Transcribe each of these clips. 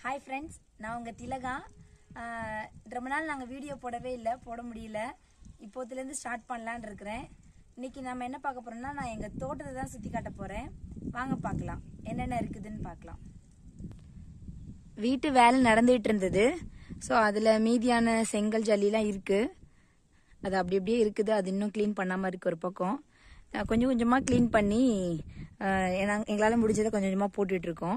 hi friends நான் உங்கள் திலகா ஆஹ் ரொம்ப நாள் நாங்கள் வீடியோ போடவே இல்லை போட முடியல இப்போத்துலேருந்து ஸ்டார்ட் பண்ணலான்னு இருக்கிறேன் இன்னைக்கு நம்ம என்ன பார்க்க போறோம்னா நான் எங்கள் தோட்டத்தை தான் சுற்றி காட்ட போகிறேன் வாங்க பார்க்கலாம் என்னென்ன இருக்குதுன்னு பார்க்கலாம் வீட்டு வேலை நடந்துகிட்டு இருந்தது ஸோ அதில் மீதியான செங்கல் ஜல்லிலாம் இருக்குது அது அப்படி அப்படியே இருக்குது அது இன்னும் க்ளீன் பண்ணாமல் இருக்கு ஒரு பக்கம் அஹ் கொஞ்சம் கொஞ்சமாக க்ளீன் பண்ணி எங்களால் முடிஞ்சதை கொஞ்சம் கொஞ்சமாக போட்டுட்ருக்கோம்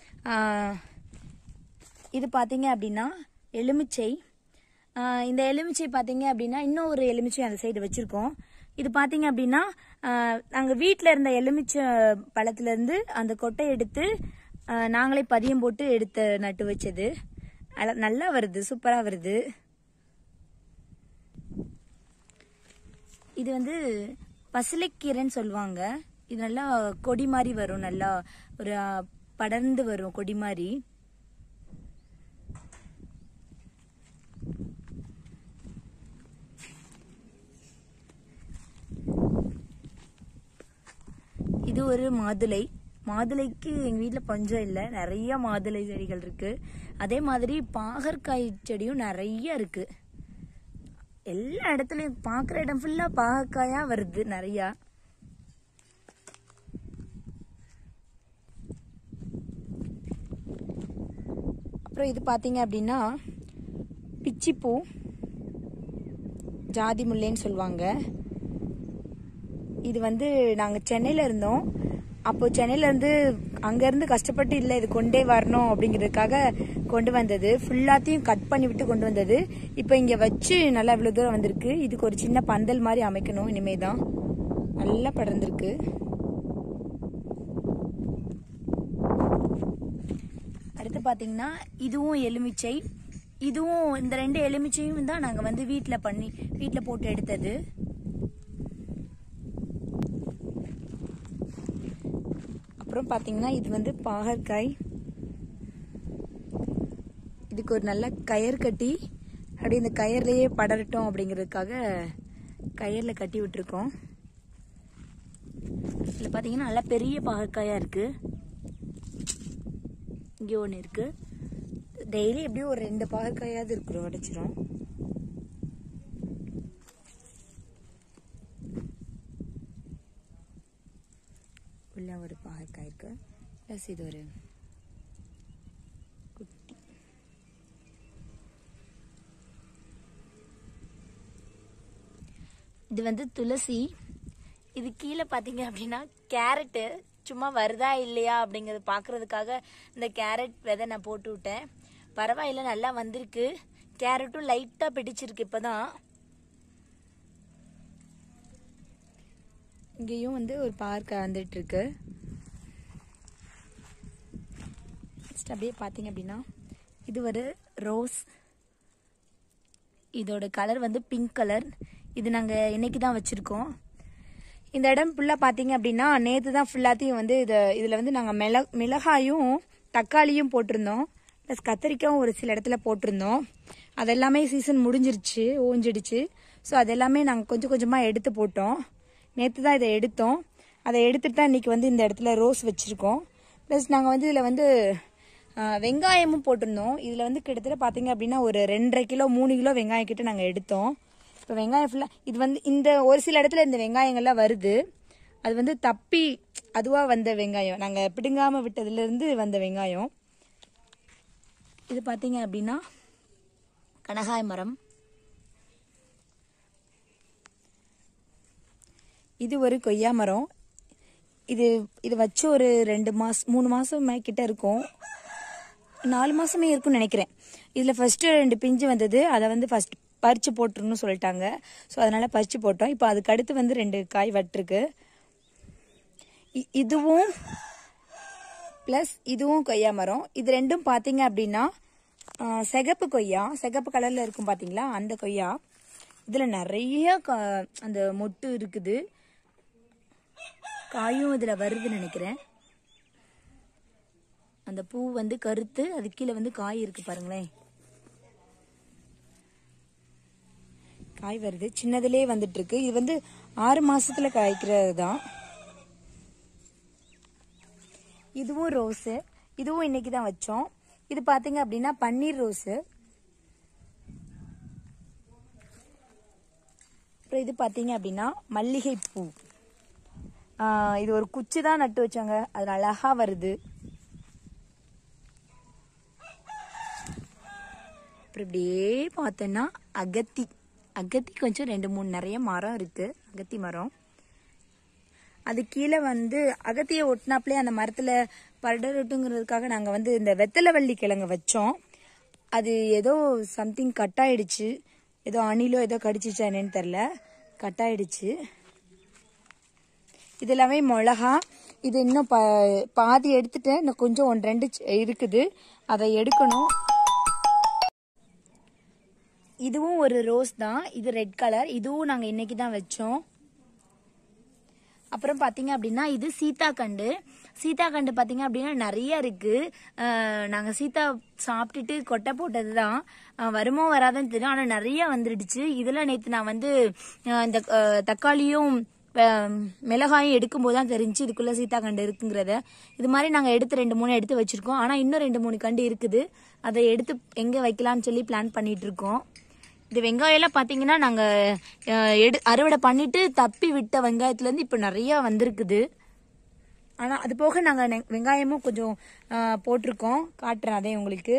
இது பார்த்தீங்க அப்படின்னா எலுமிச்சை ஆஹ் இந்த எலுமிச்சை பார்த்தீங்க அப்படின்னா இன்னும் ஒரு எலுமிச்சை அந்த சைடு வச்சுருக்கோம் இது பார்த்தீங்க அப்படின்னா நாங்கள் வீட்டில் இருந்த எலுமிச்சை பழத்துலேருந்து அந்த கொட்டை எடுத்து ஆஹ் நாங்களே பதியம் போட்டு எடுத்து நட்டு வச்சது அல- நல்லா வருது சூப்பராக வருது இது வந்து பசலைக்கீரைன்னு சொல்லுவாங்க இது நல்லா கொடி மாதிரி வரும் நல்லா ஒரு ஆ, படர்ந்து வரும் கொடி மாதிரி இது ஒரு மாதுளை மாதுளைக்கு எங்க வீட்ல பஞ்சம் இல்லை நிறைய மாதுளை செடிகள் இருக்கு அதே மாதிரி பாகற்காய் செடியும் நிறைய இருக்கு எல்லா இடத்துலயும் பாக்குற இடம் ஃபுல்லா பாகக்காயா வருது நிறைய அப்புறம் இது பாத்தீங்க அப்படின்னா பிச்சிப்பூ ஜாதி முல்லைன்னு சொல்லுவாங்க இது வந்து நாங்க சென்னையில இருந்தோம் அப்போ சென்னையில இருந்து அங்க இருந்து கஷ்டப்பட்டு இல்ல இது கொண்டே வரணும் அப்படிங்கிறதுக்காக கொண்டு வந்தது ஃபுல்லாத்தையும் கட் பண்ணி விட்டு கொண்டு வந்தது இப்போ இங்க வச்சு நல்லா இவ்வளவு தூரம் வந்திருக்கு இதுக்கு ஒரு சின்ன பந்தல் மாதிரி அமைக்கணும் இனிமே தான் நல்லா படர்ந்திருக்கு அடுத்து பாத்தீங்கன்னா இதுவும் எலுமிச்சை இதுவும் இந்த ரெண்டு எலுமிச்சையும் தான் நாங்க வந்து வீட்ல பண்ணி வீட்ல போட்டு எடுத்தது அப்புறம் பாத்தீங்கன்னா இது வந்து பாகற்காய் இதுக்கு ஒரு நல்ல கயர் கட்டி அப்படியே இந்த கயர்லயே படரட்டும் அப்படிங்கிறதுக்காக கயர்ல கட்டி விட்டுருக்கோம் இதுல பாத்தீங்கன்னா நல்லா பெரிய பாகற்காயா இருக்கு இங்க ஒண்ணு இருக்கு டெய்லி எப்படியும் ஒரு ரெண்டு பாகற்காயாவது இருக்கிறோம் உடைச்சிரும் உள்ள ஒரு பாகற்காய் இருக்கு ப்ளஸ் இது ஒரு குட்டி இது வந்து துளசி இது கீழே பார்த்தீங்க அப்படின்னா கேரட்டு சும்மா வருதா இல்லையா அப்படிங்கறது பார்க்கறதுக்காக இந்த கேரட் விதை நான் போட்டு விட்டேன் பரவாயில்ல நல்லா வந்திருக்கு கேரட்டும் லைட்டாக பிடிச்சிருக்கு இப்போதான் இங்கேயும் வந்து ஒரு பார்க் வந்துட்டு இருக்கு நெக்ஸ்ட் அப்படியே பார்த்தீங்க அப்படின்னா இது ஒரு ரோஸ் இதோட கலர் வந்து பிங்க் கலர் இது நாங்கள் இன்னைக்கு தான் வச்சுருக்கோம் இந்த இடம் ஃபுல்லாக பார்த்தீங்க அப்படின்னா நேற்று தான் ஃபுல்லாத்தையும் வந்து இதை இதில் வந்து நாங்கள் மிள மிளகாயும் தக்காளியும் போட்டிருந்தோம் ப்ளஸ் கத்திரிக்காயும் ஒரு சில இடத்துல போட்டிருந்தோம் அதெல்லாமே சீசன் முடிஞ்சிருச்சு ஓஞ்சிடுச்சு ஸோ அதெல்லாமே நாங்கள் கொஞ்சம் கொஞ்சமாக எடுத்து போட்டோம் நேற்று தான் இதை எடுத்தோம் அதை எடுத்துட்டு தான் இன்னைக்கு வந்து இந்த இடத்துல ரோஸ் வச்சுருக்கோம் ப்ளஸ் நாங்கள் வந்து இதில் வந்து ஆ, வெங்காயமும் போட்டிருந்தோம் இதில் வந்து கிட்டத்தட்ட பார்த்தீங்க அப்படின்னா ஒரு ரெண்டரை கிலோ மூணு கிலோ வெங்காயம் கிட்ட நாங்கள் எடுத்தோம் இப்போ வெங்காயம் ஃபுல்லாக இது வந்து இந்த ஒரு சில இடத்துல இந்த வெங்காயங்கள்லாம் வருது அது வந்து தப்பி அதுவாக வந்த வெங்காயம் நாங்கள் பிடுங்காமல் விட்டதுலேருந்து வந்த வெங்காயம் இது பார்த்தீங்க அப்படின்னா கனகாய மரம் இது ஒரு கொய்யா மரம் இது இது வச்சு ஒரு ரெண்டு மாசம் மூணு மாசம் கிட்ட இருக்கும் நாலு மாசமே இருக்கும்னு நினைக்கிறேன் இதுல ஃபர்ஸ்ட் ரெண்டு பிஞ்சு வந்தது அதை வந்து ஃபர்ஸ்ட் பறிச்சு போட்டுருன்னு சொல்லிட்டாங்க ஸோ அதனால பறிச்சு போட்டோம் இப்போ அதுக்கு அடுத்து வந்து ரெண்டு காய் வட்டிருக்கு இ- இதுவும் ப்ளஸ் இதுவும் கொய்யா மரம் இது ரெண்டும் பார்த்தீங்க அப்படின்னா ஆ, சிகப்பு கொய்யா சிகப்பு கலர்ல இருக்கும் பாத்தீங்களா அந்த கொய்யா இதுல நிறைய கா- அந்த மொட்டு இருக்குது காயும் இதுல வருதுன்னு நினைக்கிறேன் அந்த பூ வந்து கருத்து அது கீழே வந்து காய் இருக்கு பாருங்களேன் காய் வருது சின்னதுலயே வந்துட்டு இருக்கு இது வந்து ஆறு மாசத்துல காய்க்கிறது தான் இதுவும் ரோஸு இதுவும் இன்னைக்கு தான் வச்சோம் இது பாத்தீங்க அப்படின்னா பன்னீர் ரோஸு அப்புறம் இது பாத்தீங்க அப்படின்னா மல்லிகை பூ ஆஹ் இது ஒரு குச்சி தான் நட்டு வச்சாங்க அது அழகா வருது அப்புறம் இப்படியே பார்த்தோன்னா அகத்தி அகத்தி கொஞ்சம் ரெண்டு மூணு நிறைய மரம் இருக்கு அகத்தி மரம் அது கீழே வந்து அகத்தியை ஒட்டினாப்லே அந்த மரத்துல படரட்டுங்கிறதுக்காக நாங்க வந்து இந்த வெத்தலைவள்ளி கிழங்கு வச்சோம் அது ஏதோ சம்திங் கட் ஆயிடுச்சு ஏதோ அணிலோ ஏதோ கடிச்சிச்சா என்னன்னு தெரில கட் ஆயிடுச்சு இது எல்லாமே மிளகா இது இன்னும் பா பாதி எடுத்துட்டேன் இன்னும் கொஞ்சம் ஒன்று ரெண்டு சி- இருக்குது அதை எடுக்கணும் இதுவும் ஒரு ரோஸ் தான் இது ரெட் கலர் இதுவும் நாங்கள் இன்னைக்கு தான் வச்சோம் அப்புறம் பார்த்தீங்க அப்படின்னா இது சீத்தாக்கண்டு சீத்தாக்கண்டு பார்த்தீங்க அப்படின்னா நிறைய இருக்கு அஹ் நாங்க சீத்தா சாப்பிட்டுட்டு கொட்டை போட்டது தான் வருமோ வராதுன்னு தெரியும் ஆனால் நிறைய வந்துடுச்சு இதில் நேற்று நான் வந்து அஹ் இந்த அஹ், தக்காளியும் அஹ், மிளகாயும் எடுக்கும்போது தான் தெரிஞ்சு இதுக்குள்ள சீத்தாக்கண்டு இருக்குங்கிறத இது மாதிரி நாங்கள் எடுத்து ரெண்டு மூணு எடுத்து வச்சிருக்கோம் ஆனால் இன்னும் ரெண்டு மூணு கண்டு இருக்குது அதை எடுத்து எங்கே வைக்கலாம்னு சொல்லி பிளான் பண்ணிட்டு இருக்கோம் இது வெங்காயம் எல்லாம் பாத்தீங்கன்னா நாங்க அஹ், எடு அறுவடை பண்ணிட்டு தப்பி விட்ட வெங்காயத்துல இருந்து இப்ப நிறைய வந்திருக்குது ஆனா அது போக நாங்க நெ- வெங்காயமும் கொஞ்சம் அஹ், போட்டிருக்கோம் காட்டுறேன் அதே உங்களுக்கு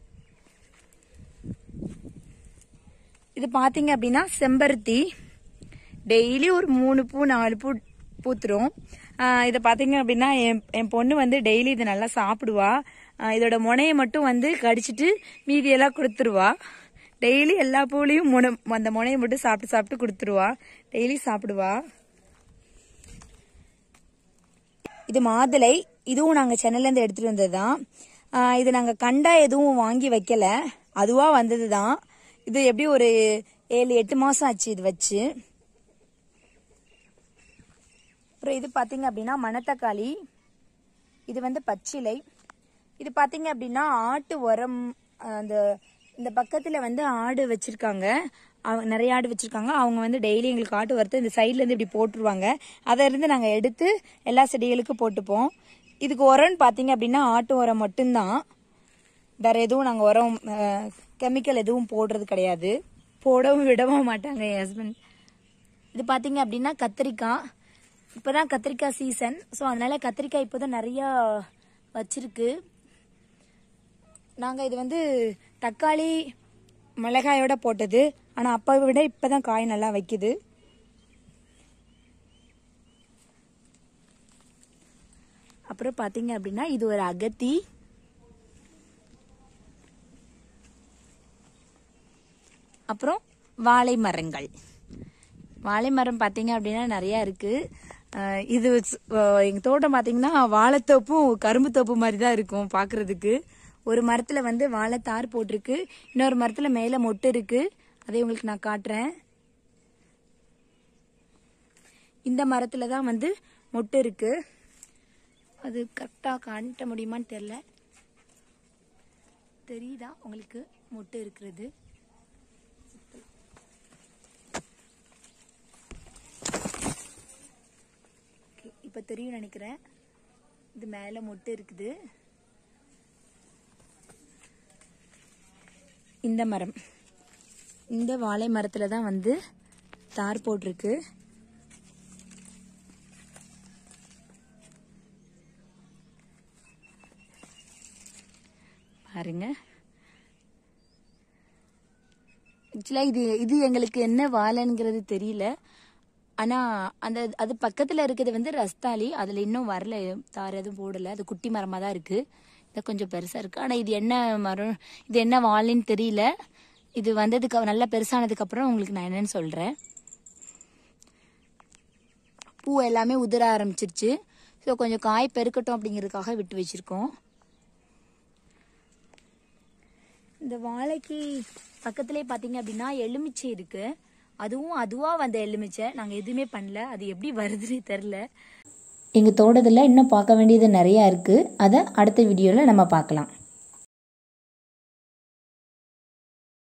இது பாத்தீங்க அப்படின்னா செம்பருத்தி டெய்லி ஒரு மூணு பூ நாலு பூ பூத்துரும் ஆஹ் இதை பாத்தீங்க அப்படின்னா என் என் பொண்ணு வந்து டெய்லி இதை நல்லா சாப்பிடுவா ஆஹ் இதோட முனையை மட்டும் வந்து கடிச்சிட்டு மீதியெல்லாம் கொடுத்துருவா டெய்லி எல்லா பூலையும் முனை அந்த முனையை மட்டும் சாப்பிட்டு சாப்பிட்டு கொடுத்துருவா டெய்லி சாப்பிடுவா இது மாதுளை இதுவும் நாங்க சென்னையில இருந்து எடுத்துட்டு வந்ததுதான் ஆஹ் இது நாங்க கண்டா எதுவும் வாங்கி வைக்கல அதுவா வந்ததுதான் இது எப்படி ஒரு ஏழு எட்டு மாசம் ஆச்சு இது வச்சு அப்புறம் இது பாத்தீங்க அப்படின்னா மணத்தக்காளி இது வந்து பச்சிலை இது பாத்தீங்க அப்படின்னா ஆட்டு உரம் அஹ், அந்த இந்த பக்கத்துல வந்து ஆடு வச்சிருக்காங்க அவங்க நிறைய ஆடு வச்சிருக்காங்க அவங்க வந்து டெய்லி எங்களுக்கு ஆட்டு வறுத்து இந்த சைட்ல இருந்து இப்படி போட்டுருவாங்க அதை இருந்து நாங்க எடுத்து எல்லா செடிகளுக்கும் போட்டுப்போம் இதுக்கு உரம்னு பாத்தீங்க அப்படின்னா ஆட்டு உரம் மட்டும்தான் வேற எதுவும் நாங்க உரம் கெமிக்கல் எதுவும் போடுறது கிடையாது போடவும் விடவும் மாட்டாங்க என் ஹஸ்பண்ட் இது பாத்தீங்க அப்படின்னா கத்திரிக்காய் இப்பதான் கத்திரிக்காய் சீசன் ஸோ அதனால கத்திரிக்காய் இப்போதான் நிறைய வச்சிருக்கு நாங்க இது வந்து தக்காளி மிளகாயோட போட்டது ஆனா அப்பை விட இப்பதான் காய் நல்லா வைக்குது அப்புறம் பாத்தீங்க அப்படின்னா இது ஒரு அகத்தி அப்புறம் வாழை மரங்கள் வாழை மரம் பார்த்தீங்க அப்படின்னா நிறையா இருக்கு அஹ் இது ஸ்- அஹ் எங்க தோட்டம் பார்த்தீங்கன்னா வாழைத்தோப்பும் கரும்பு தோப்பு மாதிரி தான் இருக்கும் பார்க்கிறதுக்கு ஒரு மரத்துல வந்து வாழைத்தார் போட்டிருக்கு இன்னொரு மரத்துல மேல மொட்டு இருக்கு அதை உங்களுக்கு நான் காட்டுறேன் இந்த மரத்துல தான் வந்து மொட்டு இருக்கு அது கரெக்டாக காட்ட முடியுமான்னு தெரியல தெரியுதா உங்களுக்கு மொட்டு இருக்கிறது Okay, இப்ப தெரியும் நினைக்கிறேன் இது மேல மொட்டு இருக்குது இந்த மரம் இந்த வாழை மரத்துல தான் வந்து தார் போட்டிருக்கு பாருங்க ஆக்சுவலாக இது இது எங்களுக்கு என்ன வாழைங்கிறது தெரியல ஆனா அந்த அது பக்கத்துல இருக்கிறது வந்து ரஸ்தாலி அதுல இன்னும் வரல தார் எதுவும் போடல அது குட்டி மரமா தான் இருக்கு இது கொஞ்சம் பெருசா இருக்கு ஆனா இது என்ன மரம் இது என்ன வாழைன்னு தெரியல இது வந்ததுக்கு நல்லா பெருசானதுக்கு அப்புறம் உங்களுக்கு நான் என்னன்னு சொல்றேன் பூ எல்லாமே உதிர ஆரம்பிச்சிருச்சு ஸோ கொஞ்சம் காய் பெருக்கட்டும் அப்படிங்கிறதுக்காக விட்டு வச்சிருக்கோம் இந்த வாழைக்கு பக்கத்துலேயே பார்த்தீங்க அப்படின்னா எலுமிச்சை இருக்கு அதுவும் அதுவா வந்த எலுமிச்சை நாங்கள் எதுவுமே பண்ணல அது எப்படி வருதுன்னு தெரில எங்கள் தோட்டத்தில் இன்னும் பார்க்க வேண்டியது நிறையா இருக்குது அதை அடுத்த வீடியோவில் நம்ம பார்க்கலாம்